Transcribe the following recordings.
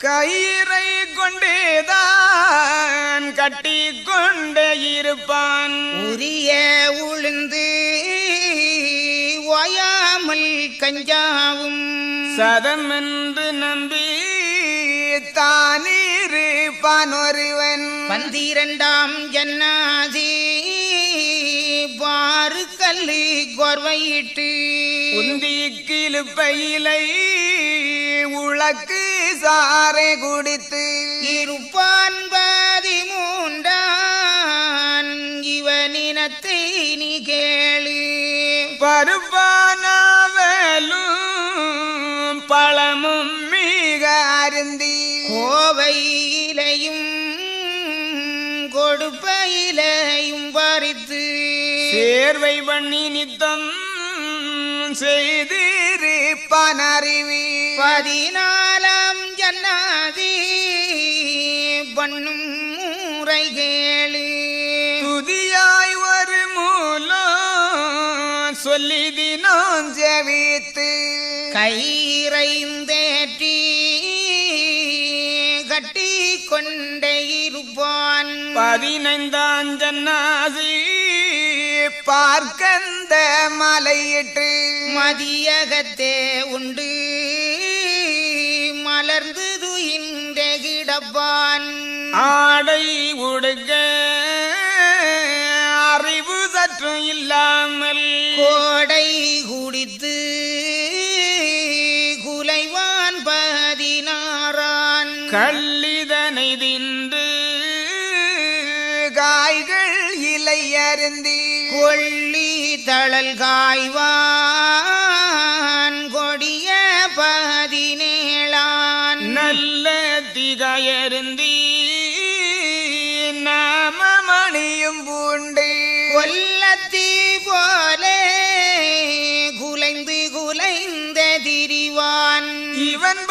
கயிறை கொண்டேதான் கட்டி கொண்டே இருப்பான் உரிய உளுந்து ஓயாமல் கஞ்சாவும் சதம் என்று நம்பி தானிருப்பான் ஒருவன் பந்திரண்டாம் ஜன்னாதி பாரு கல்லு கோர்வையிட்டு உந்தி கிழுப்பையிலை உழக்கு சாறை குடித்து இருப்பான் பாதி மூன்றான் இவனினத்தை நீ கேளு பருப்பானாவலும் பழமும் மிக அருந்தி கோவையிலையும் கொடுப்பையிலையும் பறித்து சேர்வை பண்ணி நித்தம் செய்திருப்பான் அறிவி பதினாலாம் ஜன்னாதி பண்ணும் முறை கேளு துதியாய் ஒரு மூலம் சொல்லி தினம் ஜெபித்து கயிறைந்தேற்றி கட்டி கொண்டே இருப்பான் பதினைந்தாம் ஜன்னாசி பார்க்கந்த மலையிட்டு மதியகத்தே உண்டு மலர்ந்து துயின்ற கிடப்பான் ஆடை உடுக்க அறிவு சற்றும் இல்லாமல் கோடை குடித்து குலைவான் பதினாறான் கள்ளிதனை தின்று காய்கள் இலை அருந்தி கொள்ளி தழல் காய்வான் கொடிய பதினேழான் நல்ல திகையருந்தி நாமமணியும் பூண்டு கொல்லத்தி போலே குலைந்து குலைந்த திரிவான் இவன்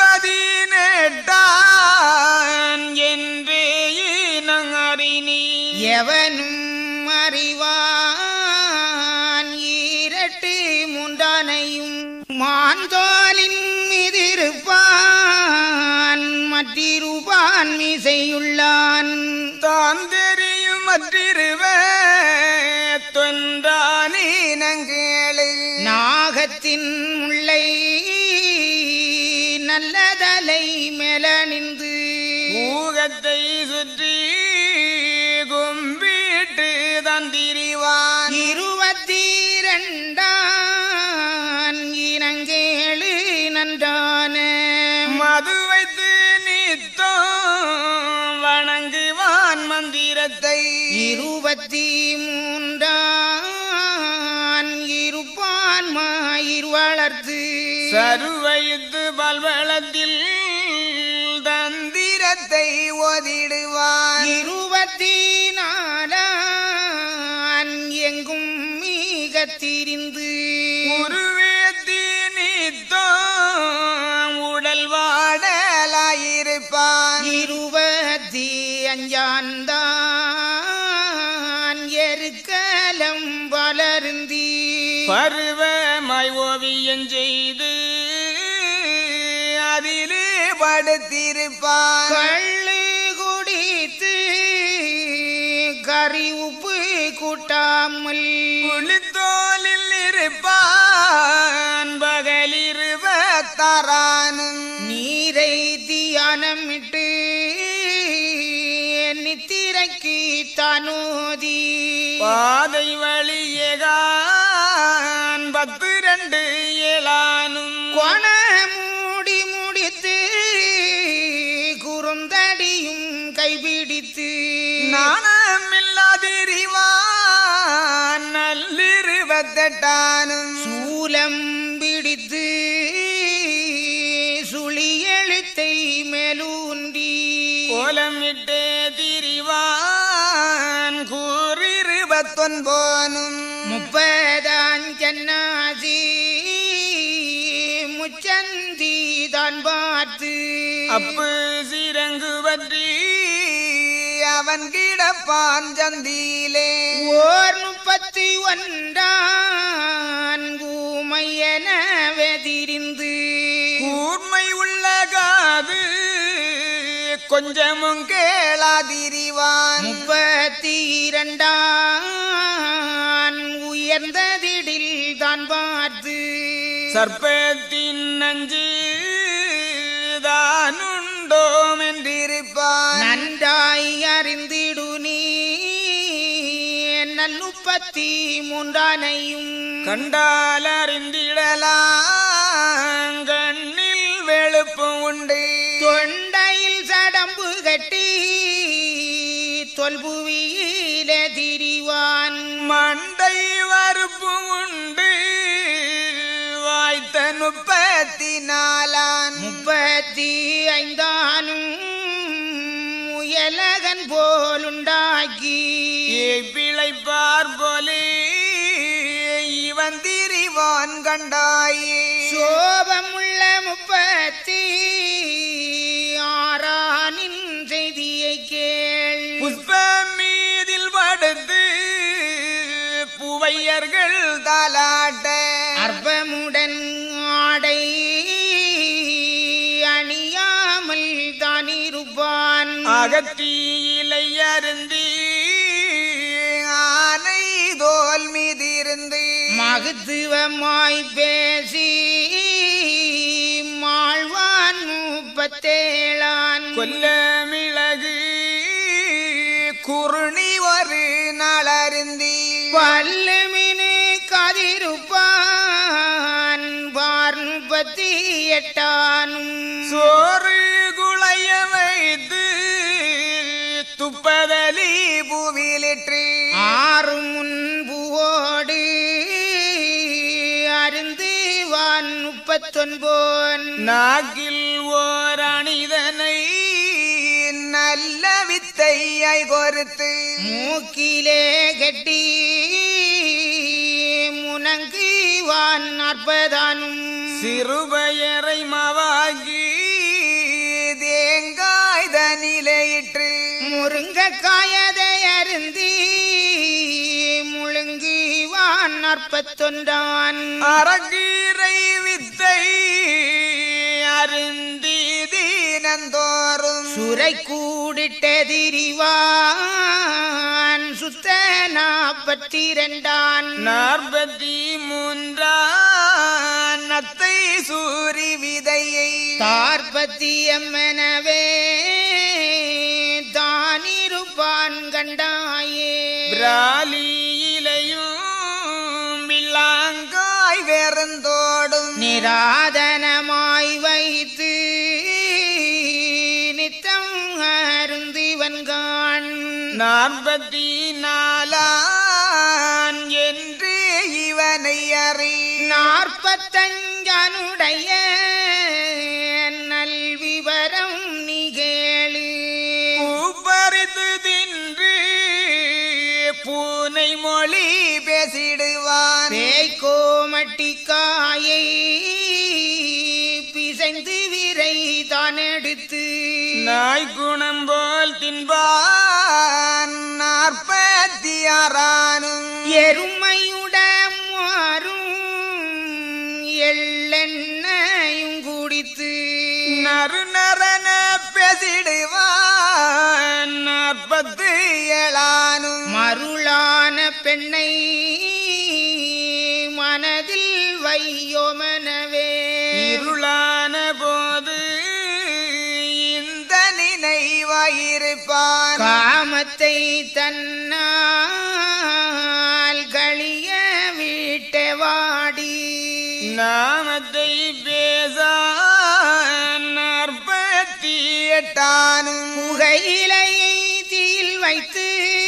பதினெட்டான் என்றே நங்கறினி எவனும் அறிவான் ஈரட்டு முண்டானையும் மாந்தோலின் மீதிருப்பான் மற்றிருப்பான் மீசையுள்ளான் தான் தெரியும் மற்றிருவ தொன்றானே நங்கேளு நாகத்தின் முல்லை நல்லதலை மேல நின்று ஊகத்தை சுற்றி கும்பிட்டு தந்திரிவான் இருபத்தி ரெண்டான் இனங்கேளு நன்றான மது வைத்து நித்தம் வணங்குவான் மந்திரத்தை இருபத்தி மூன்றான் இருப்பான் மாயிர் வளர்த்து சருவயித்து பல்வளத்தில் தந்திரத்தை ஓதிடுவான் இருபத்தி நாலான் எங்கும் மிக திரிந்து உருவேத்தி நித்தம் உடல் வாடலாயிருப்பான் இருபத்தி அஞ்சாந்தான் எருக்கலம் வளர்ந்தி பருவமாய் ஓவியம் செய்து அதிலே படுத்திருப்பான் கள்ளு குடித்து கறி உப்பு கூட்டாமல் புலித்தோலில் இருப்பான் பகலிருபத்தாரானும் நீரை தியானமிட்டு நித்திரைக்கு தனோதி பாதை வழியேகான் பத்து ரெண்டு ஏழானும் கொண மூடி முடித்து குறுந்தடியும் கைபிடித்து நாணமில்லாதிரிவான் நல்லிருபத்தெட்டானும் சூலம் பிடித்து சுழி எழுத்தை மேலூன்றி கோலமிட்டே திரிவான் கூறிருபத்தொன்போனும் முப்பதாஞ்சன்னாசி முச்சந்தி தான் பார்த்து அப்பு சிறங்கு பற்றி அவன் கிடப்பான் சந்தியிலே ஓர் முப்பத்தி ஒன்றான் கூமையெனவே திரிந்து கூர்மை உள்ள காது கொஞ்சமும் கேளாதிரிவான் முப்பத்தி இரண்டான் உயர்ந்ததிடில் தான் பார்த்து சர்ப்பத்தின் நஞ்சு தானுண்டோம் என்றிருப்பான் நன்றாய் அறிந்திடு நீ நல்லுப்பத்தி மூன்றானையும் கண்டால் அறிந்திடலாம் கண்ணில் வெளுப்பு உண்டு தொண்டையில் சடம்பு கட்டி தொல்புவியில திரிவான் மண்டை வறுப்பு உண்டு வாய்த்த முப்பத்தி நாலான் முப்பத்தி ஐந்தானும் முயலகன் போலுண்டாக்கி பிழைப்பார் போலே இவன் திரிவான் கண்டாயே சோபமுள்ள முப்பத்தி ஆறானின் செய்தியை கேள் புஷ்பம் மீதில் படுத்து புவையர்கள் தாலாட்ட அற்பமுடன் ஆடை அணியாமல் தான் இருப்பான் அகத்தியிலை அருந்தி ஆனை தோல் மீதிருந்து மகத்துவமாய் பேசி மாழ்வான் முப்பத்தேழான் கொல்ல மிளகு குறுணி ஒரு நாளருந்தி பல்லுமினு கதிருப்பான் பார் முப்பத்தி எட்டானும் சோறு குளைய வைத்து துப்பதலி பூவிலிற்று ஆறு முன்புவோடு அருந்து வான் முப்பத்தொன்போன் நாக்கில் ஓர் அணிதனை நல்ல வித்தையை கொடுத்து மூக்கிலே கட்டி முனங்கு வான் நாற்பதானும் சிறுபயரை மவாகி தேங்காய் தனிலையிற்று முருங்கக்காயதை அருந்தி முழுங்கி வான் நாற்பத்தொன்றான் அறகீரை வித்தை அருந்தி தீனந்தோறும் சுரை கூடிட்டதிரிவான் சுத்த நாற்பத்தி இரண்டான் நாற்பத்தி மூன்றாம் நத்தை சூரி விதையை தார்பத்தி எம்மனவே தானிருப்பான் கண்டாயே பிராலியிலையும் வில்லாங்காய் வேறந்தோடும் நிராதனமாய் வைத்து நித்தம் அருந்திவன்கான் நாற்பத்தி நாலான் என்று இவனை அறி நாற்பத்தஞ்சனுடைய நல்விவரம் நிகழு பூப்பறித்து தின்று பூனை மொழி பேசிடுவான் பேய்கோமட்டிக்காயை பிசைந்து விரை தான் எடுத்து நாய் குணம் போல் தின்பான் நாற்பத்தி ஆறானும் எருமையுட மாறும் எள்ளெண்ணையும் குடித்து நறு நரன பேசிடுவான் நாற்பத்து ஏழானும் மருளான பெண்ணை மனதில் வையோமனவே இருளான போது இந்த நினைவாயிருப்பான் காமத்தை தன்னால் களிய வீட்டவாடி நாமத்தை பேச நாற்பத்தி எட்டானும் புகையிலையை தீயில் வைத்து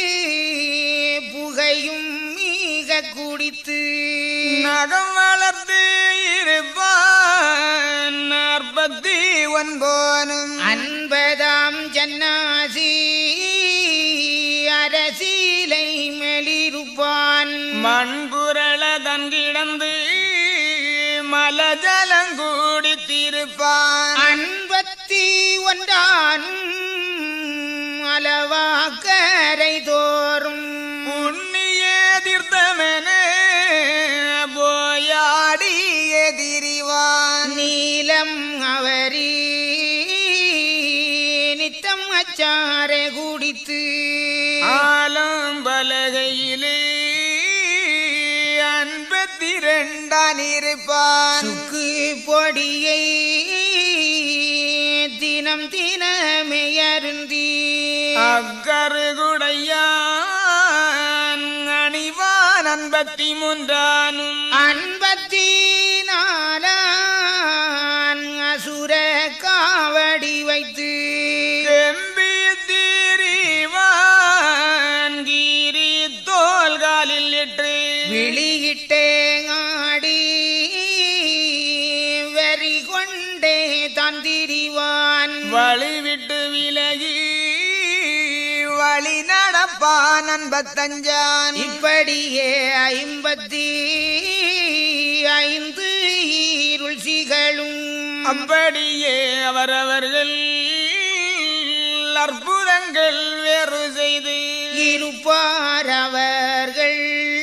புகையும் மிக குடித்து நகம் வளர்த்து இருப்பான் நாற்பத்தி ஒன்போனும் அன்பதாம் ஜன்னாசி அரசிலை மேலிருப்பான் மண்புரள தன் கிடந்து மலஜலங்கூடித்திருப்பான் அன்பத்தி ஒன்றானும் அளவாக்கரை தோறும் புண்ணிய தீர்த்தமென போயாடி எதிரிவான் நீலம் அவரி நித்தம் அம்மச்சாரை குடித்து ஆலம் பலகையிலே அன்பத்திரண்டான் இருப்பான் சுக்கு பொடியை தினம் தினமே அருந்தி அக்கருகுடையான் அணிவான் அன்பத்தி முன்றானும் அன்பத்தினாலான் அசுர காவடி வைத்து செம்பி தீரிவான் கீரி தோல்காலில் இட்டு விழியிட்டே ஆடி வெறி கொண்டே தந்திரிவான் வழி விட்டு விலகி வழி நடப்பான் அன்பத்தஞ்சான் இப்படியே ஐம்பத்தி ஐந்து ஈருள் சிகளும் அப்படியே அவரவர்கள் அற்புதங்கள் வேறு செய்து இருப்பார் அவர்கள்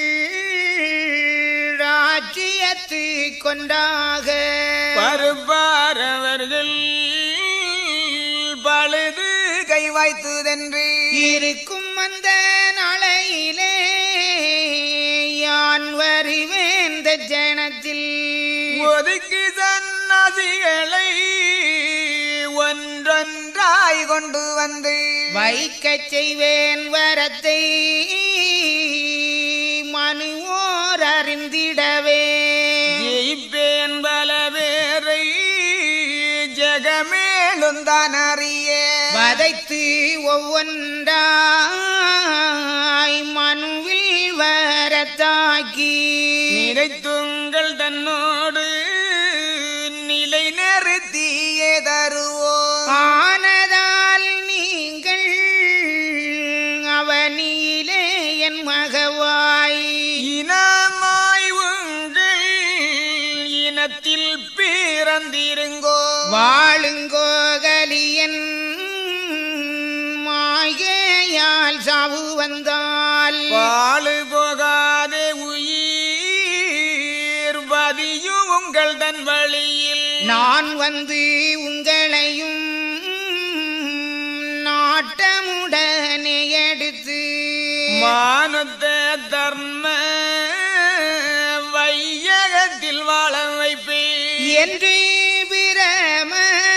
ராஜ்யத்து கொண்டாக பருப்பாரவர்கள் பழுது கை வாய்த்துதென்று இருக்கும் அந்த நாளையிலே யான் வருவேன் இந்த ஜனத்தில் ஒதுக்கி சன்னாசிகளை ஒன்றொன்றாய் கொண்டு வந்து வைக்கச் செய்வேன் வரத்தை மனுவோர் அறிந்திடவே ஜெயிப்பேன் பல பேரை ஜெகமேலுந்தான் அறிய வதைத்து ஒவ்வொன்றாய் மனுவில் வரத்தாக்கி நினைத்துங்கள் தன்னோடு நிலை நிறுத்தியே தருவோம் ஆனதால் நீங்கள் அவனியிலே என் மகவாய் இனமாய் உங்கள் இனத்தில் பிறந்திருங்கோ வாழுங்கோகலியன் மாயையால் சாவு வந்தால் வாழு போகாதே உயிர் பதியும் உங்கள் தன் வழியில் நான் வந்து உங்களையும் நாட்டமுடனே எடுத்து மானத்த தர்ம வையகத்தில் வாழ வைப்பேன் என்று பிரம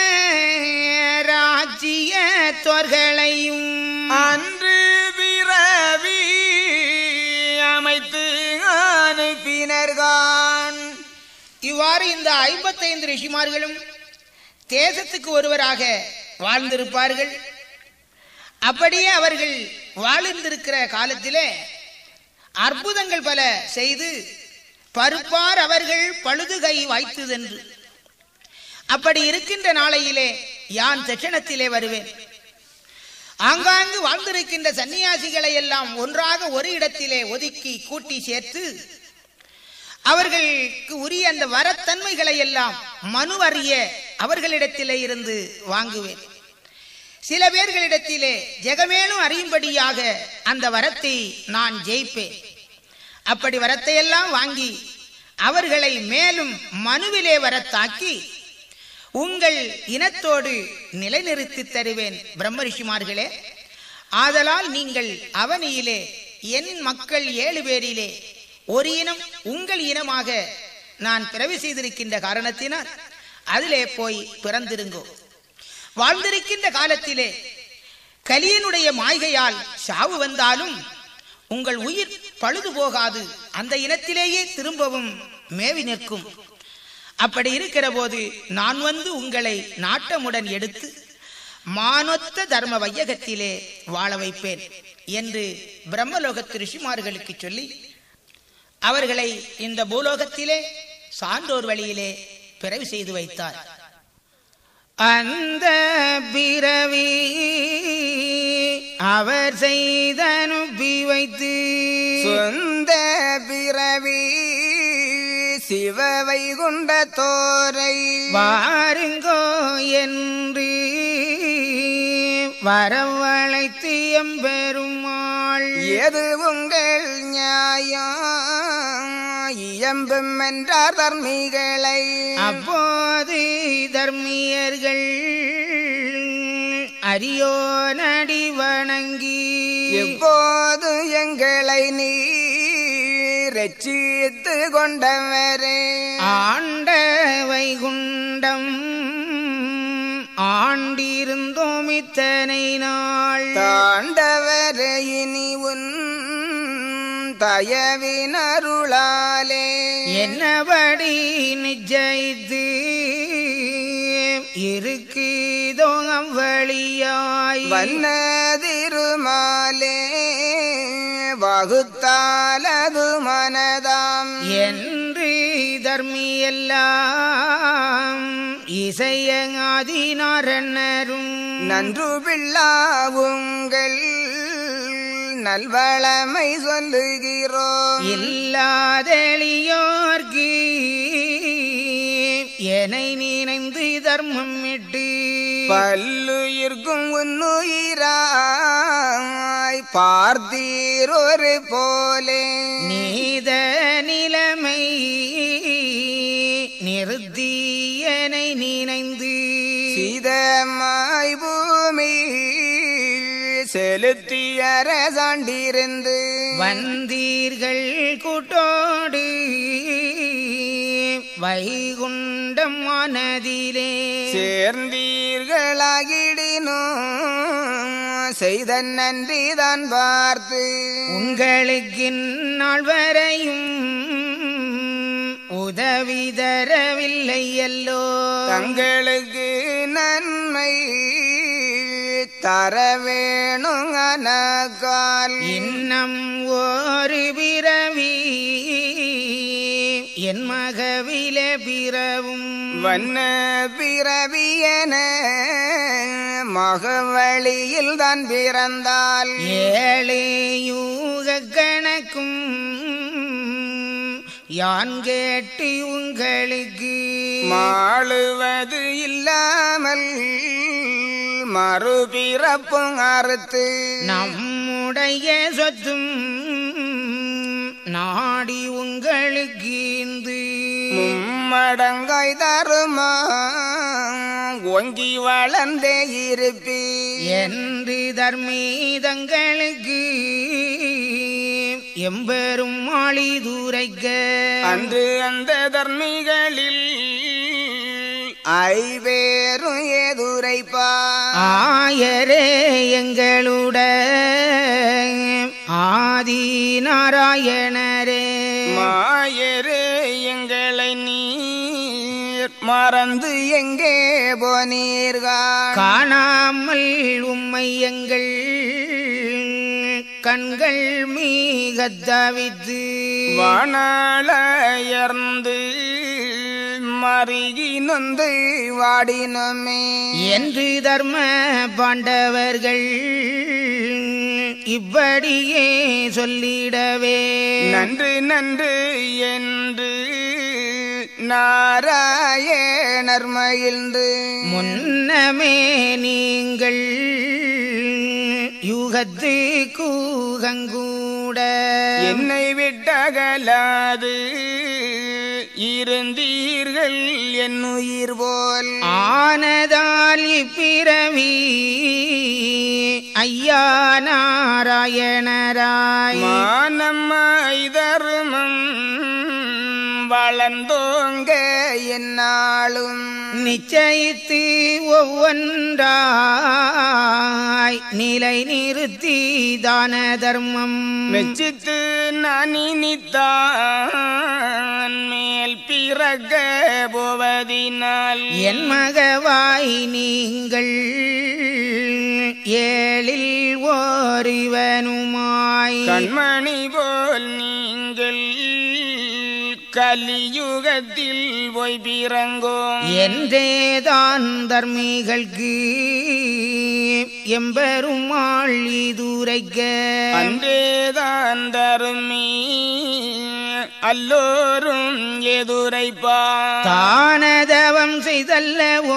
ராஜ்ய தோர்களையும் அன்று பிறவி அமைத்து அனுப்பினர்கான் இவ்வாறு இந்த ஐம்பத்தைந்து ரிஷிமார்களும் தேசத்துக்கு ஒருவராக வாழ்ந்திருப்பார்கள் அப்படியே அவர்கள் வாழ்ந்திருக்கிற காலத்திலே அற்புதங்கள் பல செய்து பருப்பார் அவர்கள் பழுதுகை வாய்த்ததென்று அப்படி இருக்கின்ற நாளையிலே யான் தட்சணத்திலே வருவேன் ஆங்காங்கு வாழ்ந்திருக்கின்ற சன்னியாசிகளை எல்லாம் ஒன்றாக ஒரு இடத்திலே ஒதுக்கி கூட்டி சேர்த்து அவர்களுக்கு உரிய அந்த வரத்தன்மைகளை எல்லாம் மனு அறிய அவர்களிடத்திலே இருந்து வாங்குவேன் சில பேர்களிடத்திலே ஜெகமேலும் அறியும்படியாக அந்த வரத்தை நான் ஜெயிப்பேன் அப்படி வரத்தை எல்லாம் வாங்கி அவர்களை மேலும் மனுவிலே வரத்தாக்கி உங்கள் இனத்தோடு நிலைநிறுத்தி தருவேன் பிரம்ம ரிஷிமார்களே ஆதலால் நீங்கள் அவனியிலே என் மக்கள் ஏழு பேரிலே ஒரு இனம் உங்கள் இனமாக நான் பிறவி செய்திருக்கின்ற காரணத்தினால் அதிலே போய் பிறந்திருங்கோ வாழ்ந்திருக்கின்ற காலத்திலே கலியனுடைய மாய்கையால் சாவு வந்தாலும் உங்கள் உயிர் பழுது போகாது அந்த இனத்திலேயே திரும்பவும் மேவி நிற்கும் அப்படி இருக்கிற போது நான் வந்து உங்களை நாட்டமுடன் எடுத்து மானொத்த தர்ம வையகத்திலே வாழ வைப்பேன் என்று பிரம்மலோகத்து ரிஷிமார்களுக்கு சொல்லி அவர்களை இந்த பூலோகத்திலே சான்றோர் வழியிலே பிறவி செய்து வைத்தார் அந்த பிறவி அவர் செய்தனுப்பி வைத்து சொந்த பிறவி சிவ வைகுண்ட தோரை வாருங்கோ என்று வரவழைத்து எம்பெருமாள் எது உங்கள் நியாயம் இயம்பும் என்றார் தர்மிகளை அப்போது தர்மியர்கள் அரியோ நடி வணங்கி எப்போது எங்களை நீ ரட்சித்து கொண்டவரே ஆண்ட வைகுண்டம் ஆண்டிருந்தோம் இத்தனை நாள் தாண்டவரே இனி உன் தயவினருளாலே என்னபடி நிஜயித்து இருக்குதோ அவ்வழியாய் வண்ணதிருமாலே வகுத்தாலது மனதாம் என்று தர்மியெல்லாம் இசையங்காதினாரன்னரும் நன்று பிள்ளாவுங்கள் நல்வளமை சொல்லுகிறோம் இல்லாதெளியோர்க்கு என்னை நினைந்து தர்மம் இட்டு பல்லுயிர்க்கும் உன்னுயிராய் பார்த்தீரொரு போலே நீத நிலைமை நிறுத்தியனை நினைந்து சீதமாய் பூமி செலுத்தியர சாண்டிருந்து வந்தீர்கள் கூட்டோடு வைகுண்டம் மனதிலே சேர்ந்தீர்களாகிடினோ செய்த நன்றிதான் பார்த்து உங்களுக்கு நாள் வரையும் உதவி தரவில்லை அல்லோ தங்களுக்கு நன்மை தர வேணும் அனகால் இன்னம் ஒரு பிறவி என் மகவில பிறவும் வண்ண பிறவியன மகவழியில் தான் பிறந்தால் ஏழே யூக கணக்கும் யான் கேட்டு உங்களுக்கு மாளுவது இல்லாமல் மறுபிறப்பும் அறுத்து நம்முடைய சொத்தும் நாடி உங்களுக்கு இந்து மும்மடங்காய் தருமா ஒங்கி வளர்ந்தே இருப்பி என்று தர்மீதங்களுக்கு எம்பெரும் மாளி தூரைக்க அன்று அந்த தர்மிகளில் ஐவேரும் எதுரைப்பா ஆயரே எங்களுட ஆதி நாராயணரே மாயரே எங்களை நீர் மறந்து எங்கே போனீர்கள் காணாமல் உம்மை எங்கள் கண்கள் மீக தவித்து வானளையர்ந்து மருகி நொந்து வாடினமே என்று தர்ம பாண்டவர்கள் இப்படியே சொல்லிடவே நன்று நன்று என்று நாராயணர் மகிழ்ந்து முன்னமே நீங்கள் யுகத்து கூகங்கூட என்னை விட்டகலாது இருந்தீர்கள் என் உயிர் போல் ஆனதால் இப்பிறவி ஐயா நாராயணராய் மானம்மாய் தருமம் வளர்ந்தோங்க என்னாலும் நிச்சயித்து ஒவ்வொன்றாய் நிலை நிறுத்தி தான தர்மம் மெச்சித்து நான் இனித்தான் மேல் பிறக்க போவதினால் என் மகவாய் நீங்கள் ஏழில் ஓரிவனுமாய் கண்மணி போல் நீங்கள் கலியுகத்தில் போய் பிறங்கோம் என்றேதான் தர்மிகளுக்கு எம்பெருமாள் இதுரைக்க அன்றேதான் தருமி அல்லோரும் எதுரைப்பான் தானதவம் செய்தல்லவோ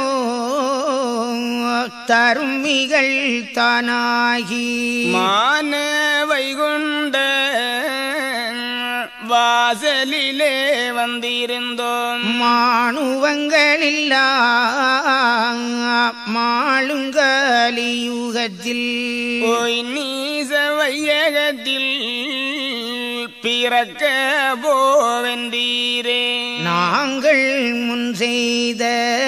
தருமிகள் தானாகி மான வைகுண்ட வாசலிலே வந்திருந்தோம் மாணுவங்களில்லா மாளுங்கலியுகத்தில் போய் நீச வையகத்தில் பிறக்க போவென்றீரே நாங்கள் முன் செய்த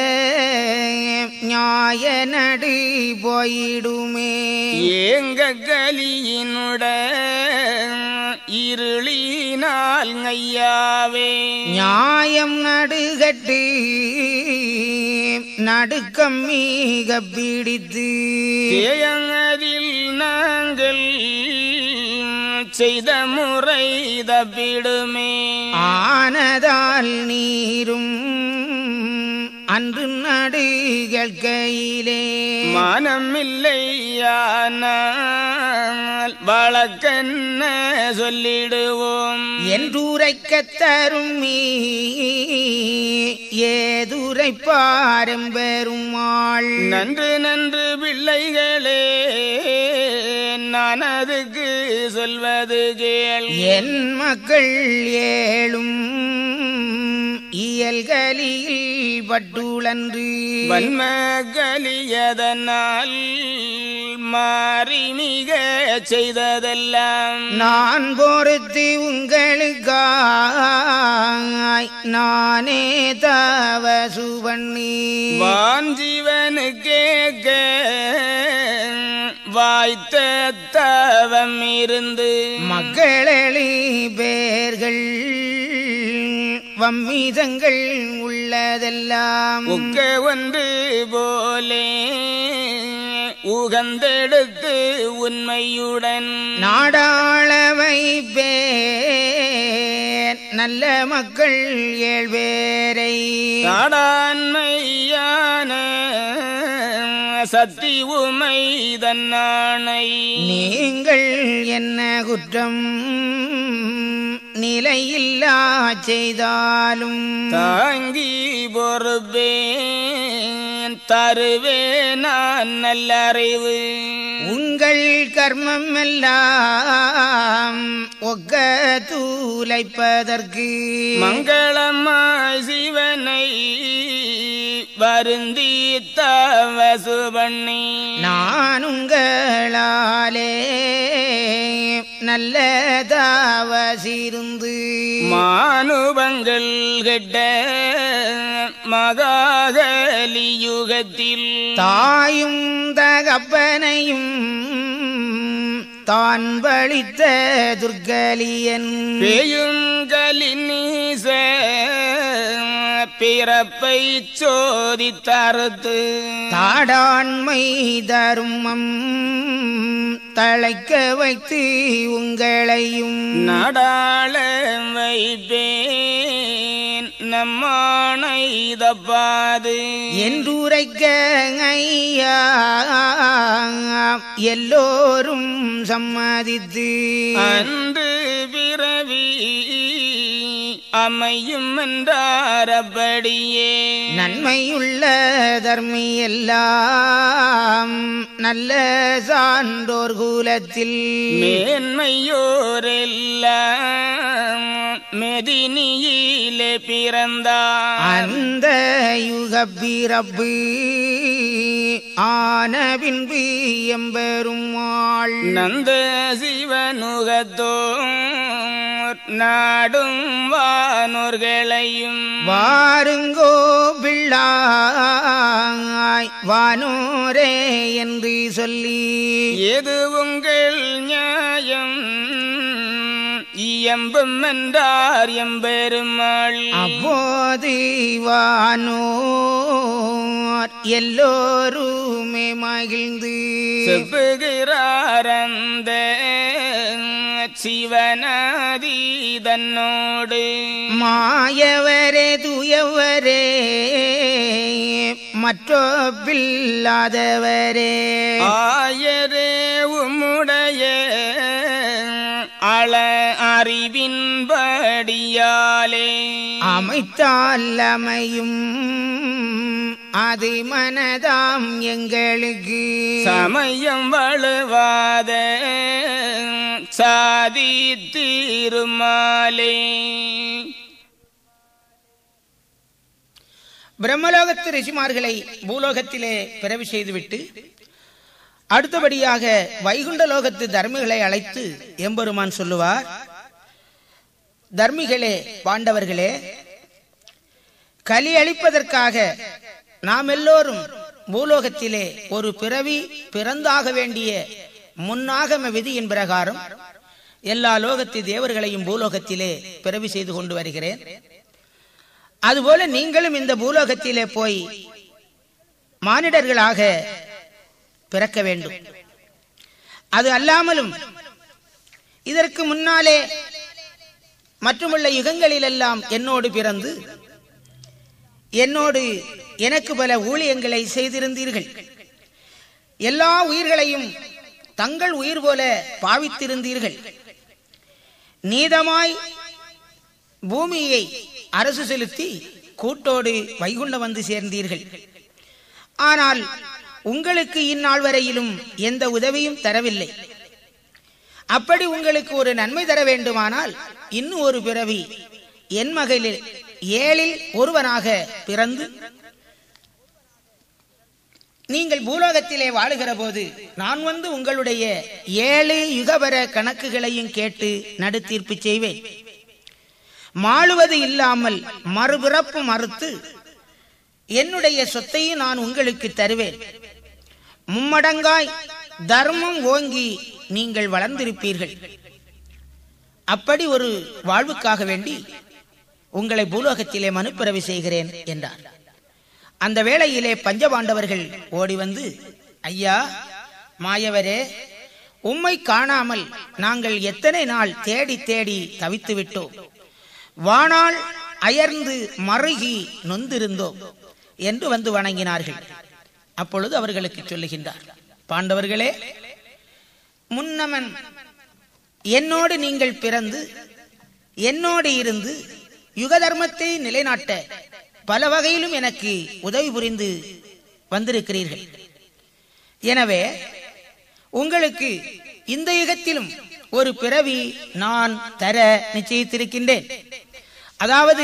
நியாய நடு போயிடுமே ஏங்க கலியினுட இருளினால் ஐயாவே நியாயம் நடுகட்டு நடுக்கம் மிக பிடித்து தேயங்கதில் நாங்கள் செய்த முறை தப்பிடுமே ஆனதால் நீரும் அன்று நடுகள் கையிலே மனமில்லையானால் வழக்கென்ன சொல்லிடுவோம் என்றுரைக்கத் தரும் மீ ஏதுரை பாரம்பெருமாள் நன்று நன்று பிள்ளைகளே நான் அதுக்கு சொல்வது கேள் என் மக்கள் ஏழும் இயல்களில் பட்டுளன்று வன்மகலியதனால் மாறி மிக செய்ததெல்லாம் நான் பொறுத்து உங்களுக்காய் நானே தவசு பண்ணி வான் ஜீவனு கேட்க வாய்த்த தவம் இருந்து மக்களி பேர்கள் வம்மிதங்கள் உள்ளதெல்லாம் உக்க ஒன்று போலே உகந்தெடுத்து உண்மையுடன் நாடாள வைப்பேன் நல்ல மக்கள் ஏழ்வேரை நாடாண்மையான சத்தி உமை தன்னானை நீங்கள் என்ன குற்றம் நிலையில்லா செய்தாலும் தாங்கி பொறுப்பேன் தருவே நான் நல்லறிவு உங்கள் கர்மம் எல்லாம் ஒக்க தூலைப்பதற்கு மங்களமாய் சிவனை வருந்தி தவசு பண்ணி நான் உங்களாலே நல்லதாவசிருந்து மானுபங்கள் கெட்ட மகாகலியுகத்தில் தாயும் தகப்பனையும் தான் வழித்த துர்கலியன் பேயுங்களின் நீச பிறப்பை சோதித்தறுத்து தாடாண்மை தருமம் தழைக்க வைத்து உங்களையும் நடாள வைப்பேன் நம்மானை தப்பாது என்றுரைக்க ஐயா எல்லோரும் சம்மதித்து அன்று பிறவி அமையும் என்றாரப்படியே நன்மையுள்ள தர்மி எல்லாம் நல்ல சான்றோர் குலத்தில் மேன்மையோரெல்லாம் மெதினியிலே பிறந்தார் அந்த யுக பிறப்பு ஆன பின்பு எம்பெருமாள் நந்த சிவனுகத்தோர் நாடும் வானோர்களையும் வாருங்கோ பிள்ளாய் வானோரே என்று சொல்லி எது உங்கள் நியாயம் இயம்பும் என்றார் எம்பெருமாள் அப்போது வானோர் எல்லோருமே மகிழ்ந்து செப்புகிறார் அந்த சிவனாதி தன்னோடு மாயவரே துயவரே மற்றோ பில்லாதவரே ஆயரே உம்முடைய அள அறிவின்படியாலே அமைத்தால் அமையும் அது மனதாம் எங்களுக்கு சமயம் வலுவாத சாதித்தீருமாலே பிரம்மலோகத்து ரிஷிமார்களை பூலோகத்திலே பிறவி செய்துவிட்டு அடுத்தபடியாக வைகுண்ட லோகத்து தர்மிகளை அழைத்து எம்பெருமான் சொல்லுவார் தர்மிகளே பாண்டவர்களே கலி அளிப்பதற்காக நாம் எல்லோரும் பூலோகத்திலே ஒரு பிறவி பிறந்தாக வேண்டிய முன்னாகம விதியின் பிரகாரம் எல்லா லோகத்து தேவர்களையும் பூலோகத்திலே பிறவி செய்து கொண்டு வருகிறேன் அதுபோல நீங்களும் இந்த பூலோகத்திலே போய் மானிடர்களாக பிறக்க வேண்டும் அது அல்லாமலும் இதற்கு முன்னாலே மற்றுமுள்ள யுகங்களிலெல்லாம் என்னோடு பிறந்து என்னோடு எனக்கு பல ஊழியங்களை செய்திருந்தீர்கள் எல்லா உயிர்களையும் தங்கள் உயிர் போல பாவித்திருந்தீர்கள் நீதமாய் பூமியை அரசு செலுத்தி கூட்டோடு வைகுண்டம் வந்து சேர்ந்தீர்கள் ஆனால் உங்களுக்கு இந்நாள் வரையிலும் எந்த உதவியும் தரவில்லை அப்படி உங்களுக்கு ஒரு நன்மை தர வேண்டுமானால் இன்னும் ஒரு பிறவி என் மகளில் ஏழில் ஒருவனாக பிறந்து நீங்கள் பூலோகத்திலே வாழுகிற போது நான் வந்து உங்களுடைய ஏழு யுகவர கணக்குகளையும் கேட்டு நடுத்தீர்ப்பு செய்வேன் மாளுவது இல்லாமல் மறுபிறப்பு மறுத்து என்னுடைய சொத்தையும் நான் உங்களுக்கு தருவேன் மும்மடங்காய் தர்மம் ஓங்கி நீங்கள் வளர்ந்திருப்பீர்கள் அப்படி ஒரு வாழ்வுக்காக வேண்டி உங்களை பூலோகத்திலே மனுப்பிறவி செய்கிறேன் என்றார் அந்த வேளையிலே பஞ்சபாண்டவர்கள் ஓடி வந்து ஐயா மாயவரே உம்மை காணாமல் நாங்கள் எத்தனை நாள் தேடி தேடி தவித்து விட்டோம் வானால் அயர்ந்து மருகி நொந்திருந்தோம் என்று வந்து வணங்கினார்கள் அப்பொழுது அவர்களுக்கு சொல்லுகின்றார் பாண்டவர்களே முன்னமன் என்னோடு நீங்கள் பிறந்து என்னோடு இருந்து யுக தர்மத்தை நிலைநாட்ட பல வகையிலும் எனக்கு உதவி புரிந்து வந்திருக்கிறீர்கள் எனவே உங்களுக்கு இந்த யுகத்திலும் ஒரு பிறவி நான் தர நிச்சயித்திருக்கின்றேன் அதாவது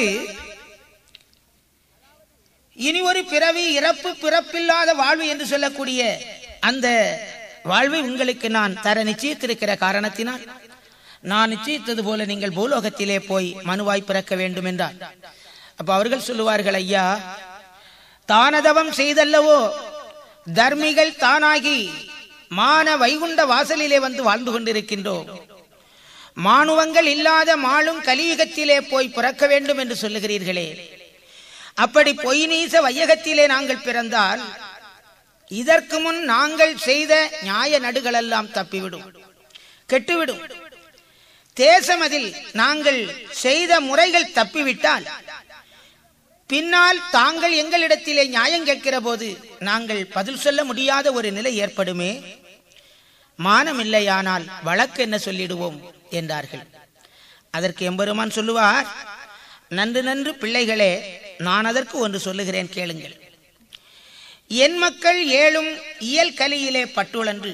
இனி ஒரு பிறவி இறப்பு பிறப்பில்லாத வாழ்வு என்று சொல்லக்கூடிய அந்த வாழ்வை உங்களுக்கு நான் தர நிச்சயித்திருக்கிற காரணத்தினால் நான் நிச்சயித்தது போல நீங்கள் பூலோகத்திலே போய் மனுவாய் பிறக்க வேண்டும் என்றார் அப்ப அவர்கள் சொல்லுவார்கள் ஐயா தானதவம் செய்தல்லவோ தர்மிகள் தானாகி மான வைகுண்ட வாசலிலே வந்து வாழ்ந்து கொண்டிருக்கின்றோம் மானுவங்கள் இல்லாத மாளும் கலியுகத்திலே போய் பிறக்க வேண்டும் என்று சொல்லுகிறீர்களே அப்படி பொய்நீச வையகத்திலே நாங்கள் பிறந்தால் இதற்கு முன் நாங்கள் செய்த நியாய நடுகளெல்லாம் தப்பிவிடும் கெட்டுவிடும் தேசமதில் நாங்கள் செய்த முறைகள் தப்பிவிட்டால் பின்னால் தாங்கள் எங்களிடத்திலே நியாயம் கேட்கிற போது நாங்கள் பதில் சொல்ல முடியாத ஒரு நிலை ஏற்படுமே மானமில்லையானால் வழக்கு என்ன சொல்லிடுவோம் என்றார்கள் அதற்கு எம்பெருமான் சொல்லுவார் நன்று நன்று பிள்ளைகளே நான் அதற்கு ஒன்று சொல்லுகிறேன் கேளுங்கள் என் மக்கள் ஏழும் இயல் கலியிலே பட்டுழன்று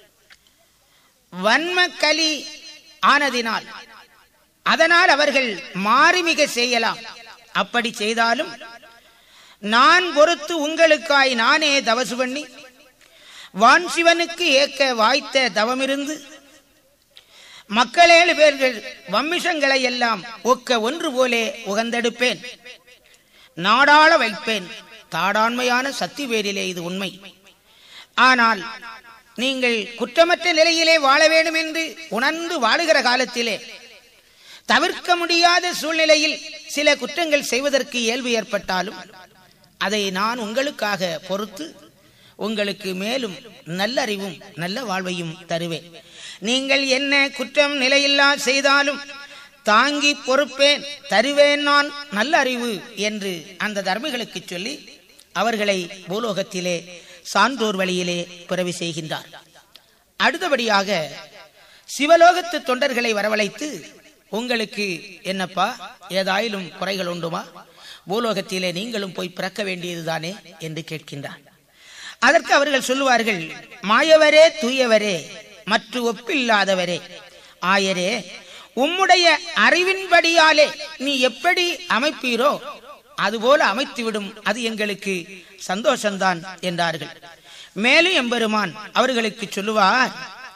வன்ம கலி ஆனதினால் அதனால் அவர்கள் மாறிமிக செய்யலாம் அப்படி செய்தாலும் நான் பொறுத்து உங்களுக்காய் நானே தவசு பண்ணி வான் சிவனுக்கு ஏக்க வாய்த்த தவமிருந்து மக்களேழு பேர்கள் வம்மிஷங்களை எல்லாம் ஒக்க ஒன்று போலே உகந்தெடுப்பேன் நாடாள வைப்பேன் தாடாண்மையான சக்தி பேரிலே இது உண்மை ஆனால் நீங்கள் குற்றமற்ற நிலையிலே வாழ வேண்டும் என்று உணர்ந்து வாழுகிற காலத்திலே தவிர்க்க முடியாத சூழ்நிலையில் சில குற்றங்கள் செய்வதற்கு இயல்பு ஏற்பட்டாலும் அதை நான் உங்களுக்காக பொறுத்து உங்களுக்கு மேலும் நல்லறிவும் நல்ல வாழ்வையும் தருவேன் நீங்கள் என்ன குற்றம் நிலையில்லா செய்தாலும் தாங்கி பொறுப்பேன் தருவேன் நான் நல்ல அறிவு என்று அந்த தர்மிகளுக்கு சொல்லி அவர்களை பூலோகத்திலே சான்றோர் வழியிலே பிறவி செய்கின்றார் அடுத்தபடியாக சிவலோகத்து தொண்டர்களை வரவழைத்து உங்களுக்கு என்னப்பா ஏதாயிலும் குறைகள் உண்டுமா பூலோகத்திலே நீங்களும் போய் பிறக்க வேண்டியதுதானே என்று கேட்கின்றார் அதற்கு அவர்கள் சொல்லுவார்கள் மாயவரே தூயவரே மற்ற ஒப்பில்லாதவரே ஆயரே உம்முடைய அறிவின்படியாலே நீ எப்படி அமைப்பீரோ அதுபோல அமைத்துவிடும் அது எங்களுக்கு சந்தோஷம்தான் என்றார்கள் மேலும் எம்பெருமான் அவர்களுக்கு சொல்லுவார்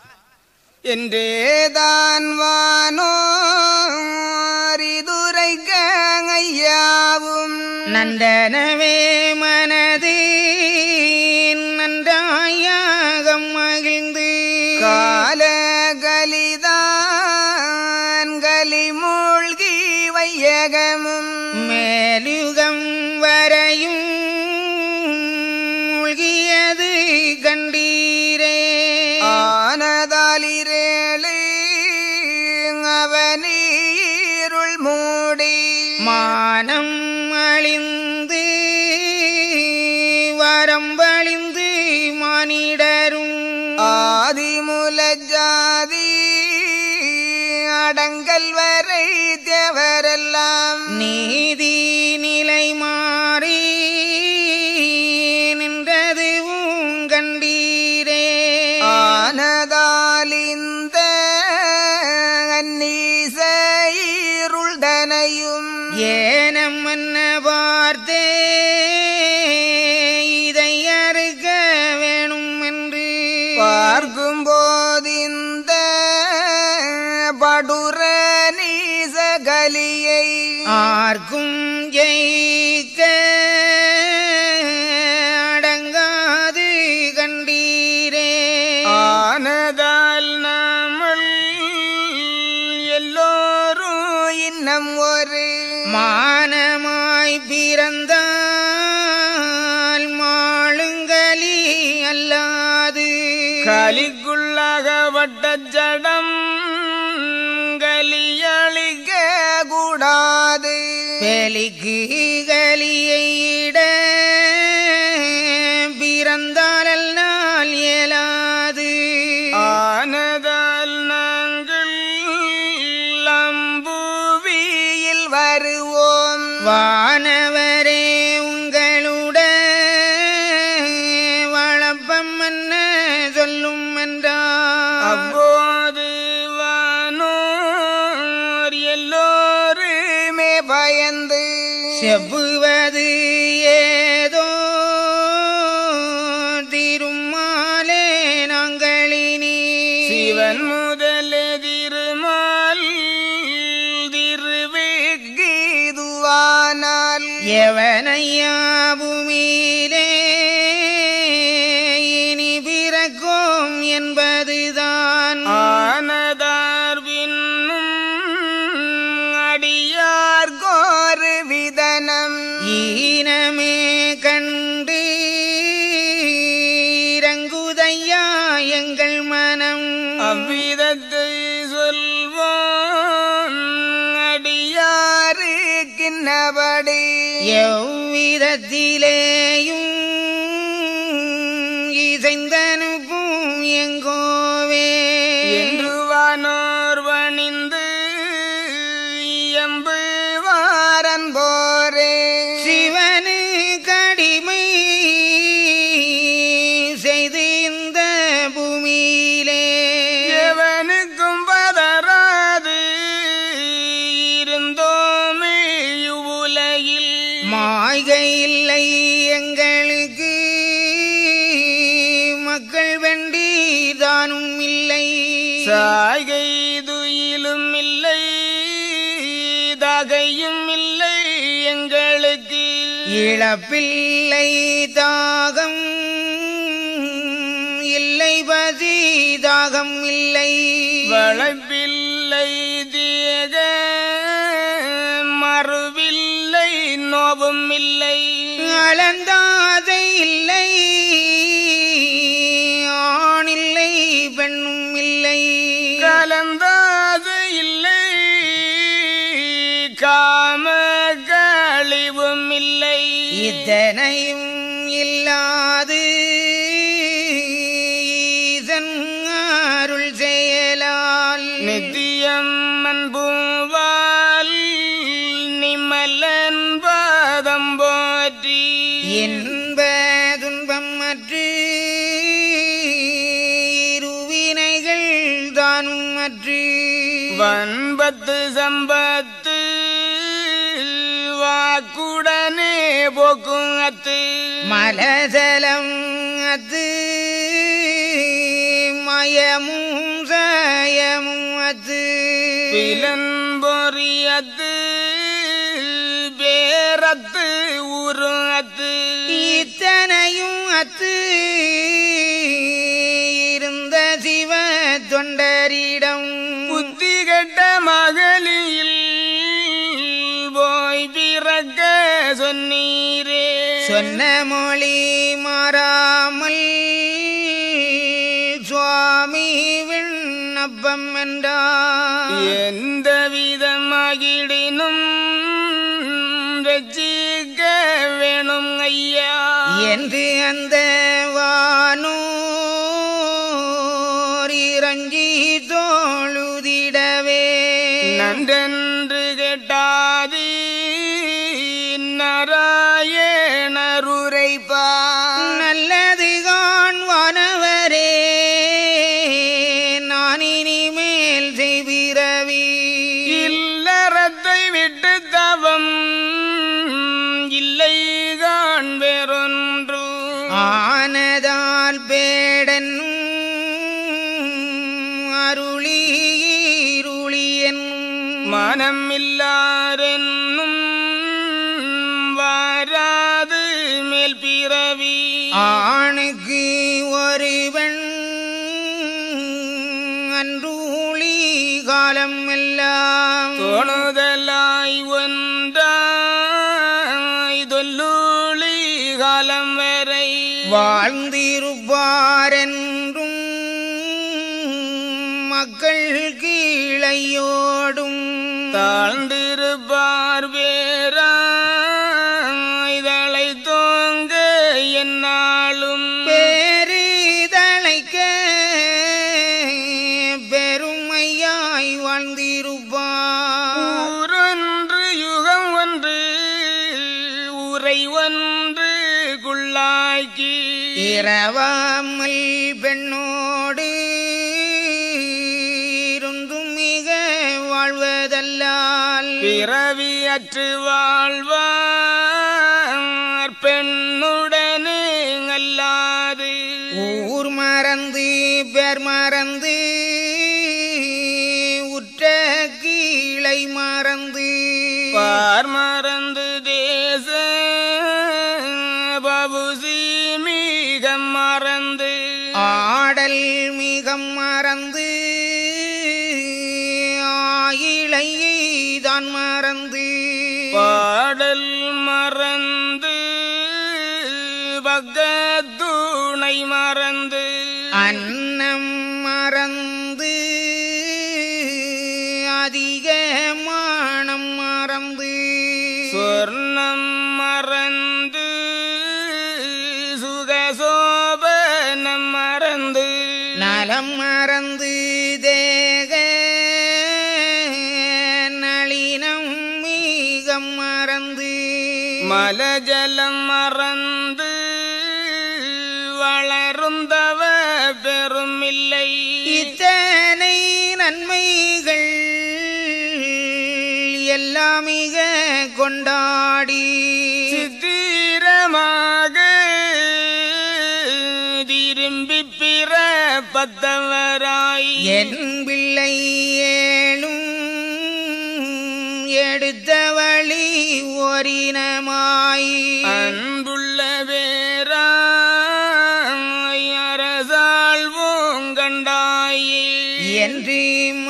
என்றேதான் வானோரிதுரைக்க ஐயாவும் நந்தனவே மனது நன்றாயாக மகிழ்ந்து கால கலிதான் கலி மூழ்கி வையகமும் மேலுகம் வரையும் மூழ்கியது கண்டீரே ஆனதாலிரேழு அவனீருள் மூடி மானம் அழிந்து வரம்பழிந்து மானிடரும் ஆதிமுல ஜாதி அடங்கல் வரை தேவரெல்லாம் நீதி நிலை மாறி நின்றது கண்டீரே ஆனதால் இந்த அந்நீசைருள் தனையும் ஏனம் என்ன பார்த்தே இதை அறுக்க வேணும் என்று பார்க்கும் போதிந்த படுர நீசகலியை ஆர்க்கும் ஜெயிக்க அடங்காது கண்டீரே ஆனதால் நாமல் எல்லோரும் இன்னம் ஒரு மானமாய் பிறந்தால் மாளுங்களி அல்லாது கலிக்குள்ளாகப்பட்ட ஜடம் கலியழிக்க கூடாது பெலிக்கு கலியிட பிறந்தால் நாள் இயலாது ஆனதால் நாங்கள் அம்புவியில் வருவோம் வானவரே உங்களுட வளப்பம் என்ன சொல்லும் என்றார் அப்போது வானோர் எல்லோருமே பயந்து செவ்வுவது ஏதோ திருமாலே நாங்களினி சிவன் முதலே திருமால் திருவிகிதுவானால் எவனையா பூமியிலே இனி பிறக்கும் என்பதுதான் ஆனதார் பின்னும் அடியார் கோரு விதனம் ஈனமே கண்டு இறங்குதையா எங்கள் மனம் அவ்விதத்தை சொல்வோம் அடியாருக்கின்னபடி எவ்விதத்திலேயும் இசைந்தனுப்பும் எங்கோவே என்று வானோர் வணிந்து எம்பு வாரன் போரே சிவனு கடிமை செய்து இந்த பூமியிலே எவனுக்கும் பதறாது இருந்தோமே இவ்வுலகில் மாய்கை இல்லை எங்களுக்கு மக்கள் வெண்டி தானும் இல்லை சாகை துயிலும் இல்லை தகையும் இல்லை எங்களுக்கு இழப்பில்லை தாகம் இல்லை பசி தாகம் இல்லை வளப்பில்லை தேக மறுவில்லை நோவும் இல்லை அளந்தாதை இல்லை ஆணில்லை பெண்ணும் இல்லை கலந்தாது இல்லை காம கழிவும் இல்லை இத்தனையும் இல்லாது ஈசன் அருள் செயலால் நித்தியம் அன்புவால் நிமலன் பாதம் போற்றி என்ப துன்பம் அற்று இருவினைகள் தானும் அற்று வன்பத்து சம்பத்து வாக்குடனே போக்கும் அத்து மலசலம் அது மயமும் சயமும் அது பிலன் பொறியத்து பேரத்து ஊரும் அத்து இத்தனையும் அத்து இருந்த சிவ தொண்டரிடம் புத்தி கெட்ட மகளில் போய் பிறக்க சொன்னீரே சொன்ன மொழி மாறாமல் சுவாமி விண்ணப்பம் என்றார் எந்த விதமாகிடினும் ரட்சிக்க வேணும் ஐயா என்று அந்த வானோர் இறங்கி தோழுதிடவே நன்றென்று கேட்டாது நாராயணருரைப்பா நல்லது காண்வானவரே நான் இனிமேல் செய்விரவி இல்லறத்தை விட்டு தவம் இல்லை காண் வேறொன்று ஆனதால் பேடன் அருளி இருளி என்னும் மனம் இல்லாரென்னும் வாராது மேல் பிறவி ஆணுக்கு ஒருவன் அன்றூழி காலம் எல்லாம் தோணுதலாய் ஒன்றாய் தொல்லூழி காலம் வரை வாழ்ந்திருப்பாரென்றும் மக்கள் கீழையோடும் தாழ்ந்திருப்பார் வேறாய்தலை தோங்க என்னாலும் பேரிதழைக்க பெருமையாய் வாழ்ந்திருப்பார் ஊரொன்று யுகம் ஒன்று உரை ஒன்று குள்ளாக்கி இரவாமல் பெண்ணோடு இருந்தும் மிக வாழ்வதல்லால் பிறவி அற்று வாழ்வார் பெண்ணுடனே அல்லாது ஊர் மறந்து பேர் மறந்து உற்ற கீழை மறந்து பார் மறந்து தேச பபுசி மிக மறந்து ஆடல் மிகம் மறந்து ஆயிழை தான் மறந்து பாடல் மறந்து பகத்துணை மறந்து அன்னம் மறந்து அதிக மானம் மறந்து சொர்ணம் மறந்து சுகசோபனம் மறந்து நலம் மறந்து தேக நளினம் மீகம் மறந்து மலஜலம் மறந்து வளருந்தவ பெருமில்லை இத்தனை நன்மைகள் எல்லாம் மிக கொண்டாடி சித்திரமாக திரும்பி பிற பத்தவராய் என் பிள்ளை ஏழும் எடுத்த வழி ஓரினமாய் அன்புள்ள வேராய் அரசாழ்வோம் கண்டாயே என்று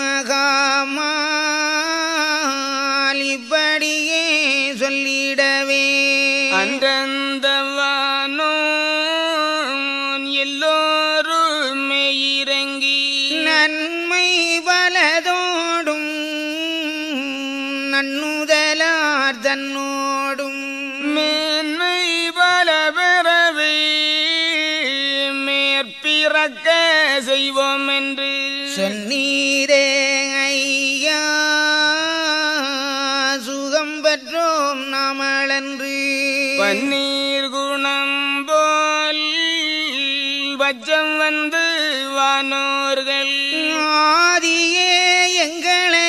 மகாமால் இப்படியே சொல்லிடவே அன்றந்தவானோ எல்லோருமே இறங்கி நன்மை பலதோடும் நன்னுதலார் தன்னோடும் மேன்மை பல பெறவே மேற்பிறக்க செய்வோம் என்று சொன்னீரே ஐயா சுகம் பெற்றோம் நாமளன்று பன்னீர் குணம் போல் பச்சம் வந்து வானோர்கள் ஆதியே எங்களை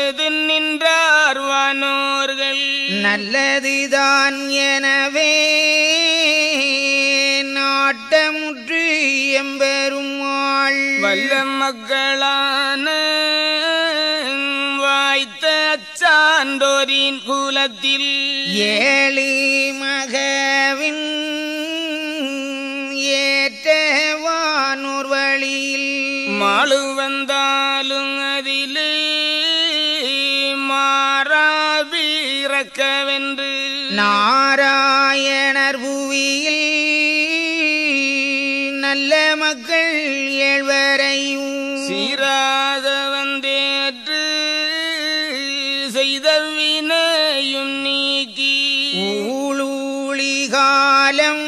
தொழுது நின்றார் வானோர்கள் நல்லதுதான் எனவே நாட்டமுற்று எம்பெருமாள் வல்ல மக்களான வாய்த்த அச்சாண்டோரின் குலத்தில் ஏழி மகவின் ஏற்றவானோர் வழியில் மாளு வந்தாலும் அதிலே மாறாவிறக்கவென்று நாராயணர் புவியில் நல்ல மக்கள் ஏழ்வரையும் சீராத வந்தேற்று செய்த வினையும் நீக்கி ஊழூழி காலம்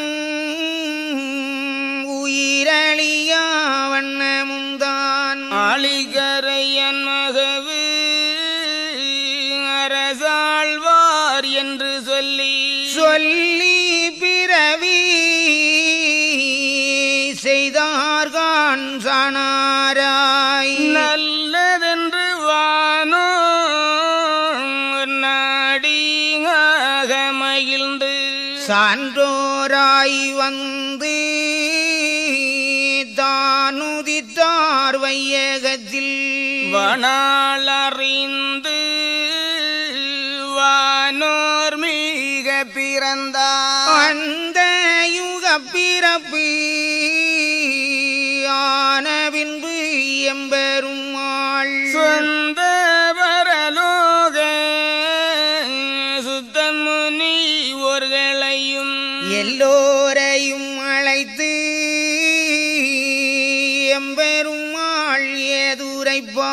உயிரழியா வண்ணமுந்தான் ஆளிகரையன் மகவு அரசாழ்வார் என்று சொல்லி சொல்லி பிறவி செய்தார்கான் சாணாராய் நல்லதென்று வானோ நாடியாக மகிழ்ந்து சான்றோராய் வந்து தானுதித்தார் வையகத்தில் வனாளறிந்து வானோர் மிக பிறந்தார் அந்த யுக பிறப்பு ஆன பின்பு எம்பெருமாள் சொந்த பரலோக சுத்தமுனி ஒர்களையும் எல்லோரையும் அழைத்து எம்பெருமாள் ஏதுரைப்பா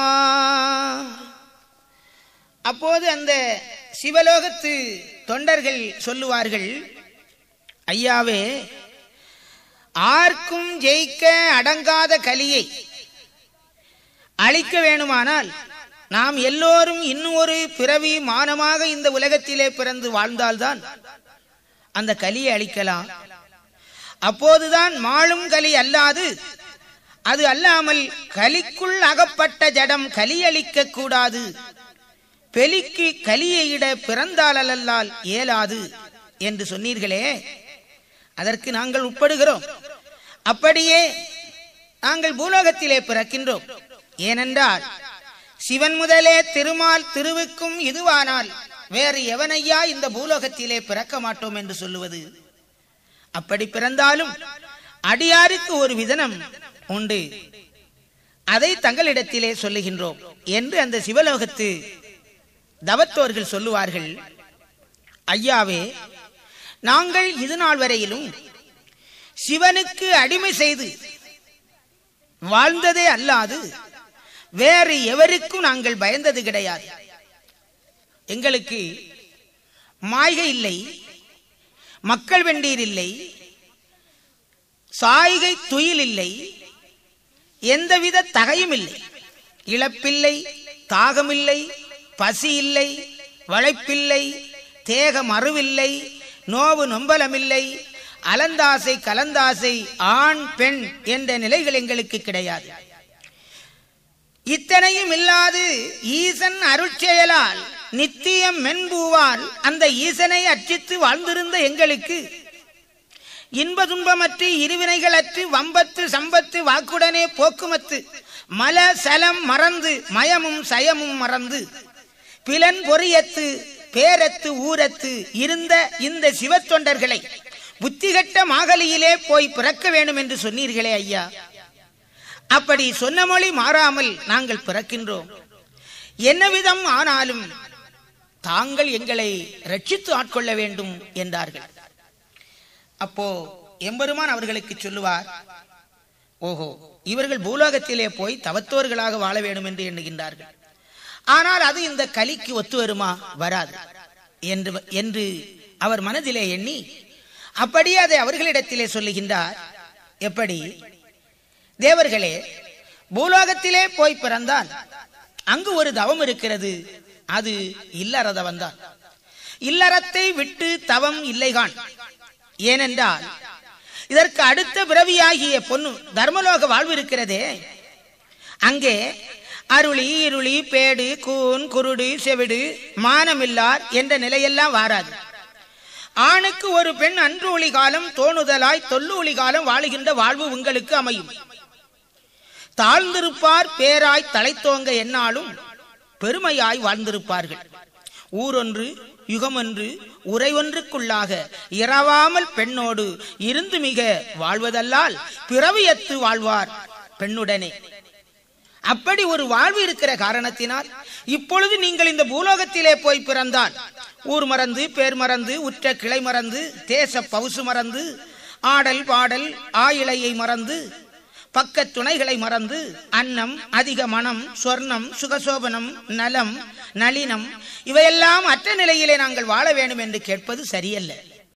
அப்போது அந்த சிவலோகத்து தொண்டர்கள் சொல்லுவார்கள் ஐயாவே ஆர்க்கும் ஜெயிக்க அடங்காத கலியை அழிக்க வேணுமானால் நாம் எல்லோரும் இன்னும் ஒரு பிறவி மானமாக இந்த உலகத்திலே பிறந்து வாழ்ந்தால்தான் அந்த கலியை அழிக்கலாம் அப்போதுதான் மாளும் கலி அல்லாது அது அல்லாமல் கலிக்குள் அகப்பட்ட ஜடம் கலியளிக்க கூடாது பெலிக்கு கலியை இட பிறந்தாலல்லால் இயலாது என்று சொன்னீர்களே அதற்கு நாங்கள் உட்படுகிறோம் அப்படியே நாங்கள் பூலோகத்திலே பிறக்கின்றோம் ஏனென்றால் சிவன் முதலே திருமால் திருவுக்கும் இதுவானால் வேறு எவனையா இந்த பூலோகத்திலே பிறக்க மாட்டோம் என்று சொல்லுவது அப்படி பிறந்தாலும் அடியாருக்கு ஒரு விதனம் உண்டு அதை தங்களிடத்திலே சொல்லுகின்றோம் என்று அந்த சிவலோகத்து தவத்தோர்கள் சொல்லுவார்கள் ஐயாவே நாங்கள் இது நாள் வரையிலும் சிவனுக்கு அடிமை செய்து வாழ்ந்ததே அல்லாது வேறு எவருக்கும் நாங்கள் பயந்தது கிடையாது எங்களுக்கு மாய்கை இல்லை மக்கள் வெண்டீர் இல்லை சாய்கை துயில் இல்லை எந்தவித தகையும் இல்லை இழப்பில்லை தாகமில்லை பசி இல்லை வளைப்பில்லை தேகம் அருவில்லை நோவு நொம்பலமில்லை அலந்தாசை கலந்தாசை ஆண் பெண் என்ற நிலைகள் எங்களுக்கு கிடையாது இத்தனையும் இல்லாது ஈசன் அருட்செயலால் நித்தியம் மென்பூவால் அந்த ஈசனை அர்ச்சித்து வாழ்ந்திருந்த எங்களுக்கு இன்ப துன்பமற்று இருவினைகள் அற்று வம்பத்து சம்பத்து வாக்குடனே போக்குமத்து மல சலம் மறந்து மயமும் சயமும் மறந்து பிலன் பொறியத்து பேரத்து ஊரத்து இருந்த இந்த சிவத்தொண்டர்களை புத்திகட்ட மாகலியிலே போய் பிறக்க வேண்டும் என்று சொன்னீர்களே ஐயா அப்படி சொன்ன மொழி மாறாமல் நாங்கள் பிறக்கின்றோம் என்ன விதம் ஆனாலும் தாங்கள் எங்களை ரட்சித்து ஆட்கொள்ள வேண்டும் என்றார்கள் அப்போ எம்பெருமான் அவர்களுக்கு சொல்லுவார் ஓஹோ இவர்கள் பூலோகத்திலே போய் தவத்தோர்களாக வாழ வேண்டும் என்று எண்ணுகின்றார்கள் ஆனால் அது இந்த கலிக்கு ஒத்து வருமா வராது என்று என்று அவர் மனதிலே எண்ணி அப்படியே அதை அவர்களிடத்திலே சொல்லுகின்றார் எப்படி தேவர்களே பூலோகத்திலே போய் பிறந்தால் அங்கு ஒரு தவம் இருக்கிறது அது இல்லற தவம்தான் இல்லறத்தை விட்டு தவம் இல்லைகான் ஏனென்றால் இதற்கு அடுத்த பிறவியாகிய பொண்ணு தர்மலோக வாழ்வு இருக்கிறதே அங்கே அருளி இருளி பேடு கூன் குருடு செவிடு மானமில்லார் என்ற நிலையெல்லாம் வாராது ஆணுக்கு ஒரு பெண் அன்று ஒளி காலம் தோணுதலாய் தொல்லு ஒளி காலம் வாழுகின்ற வாழ்வு உங்களுக்கு அமையும் தாழ்ந்திருப்பார் பேராய் தலைத்தோங்க என்னாலும் பெருமையாய் வாழ்ந்திருப்பார்கள் ஊரொன்று யுகமொன்று உரை ஒன்றுக்குள்ளாக இரவாமல் பெண்ணோடு இருந்து மிக வாழ்வதல்லால் பிறவியத்து வாழ்வார் பெண்ணுடனே அப்படி ஒரு வாழ்வு இருக்கிற காரணத்தினால் இப்பொழுது நீங்கள் இந்த பூலோகத்திலே போய் பிறந்தால் ஊர் மறந்து பேர் மறந்து உற்ற கிளை மறந்து தேச பவுசு மறந்து ஆடல் பாடல் ஆயிழையை மறந்து பக்க துணைகளை மறந்து அன்னம் அதிக மனம் சொர்ணம் சுகசோபனம் நலம் நளினம் இவையெல்லாம் அற்ற நிலையிலே நாங்கள் வாழ வேண்டும் என்று கேட்பது சரியல்ல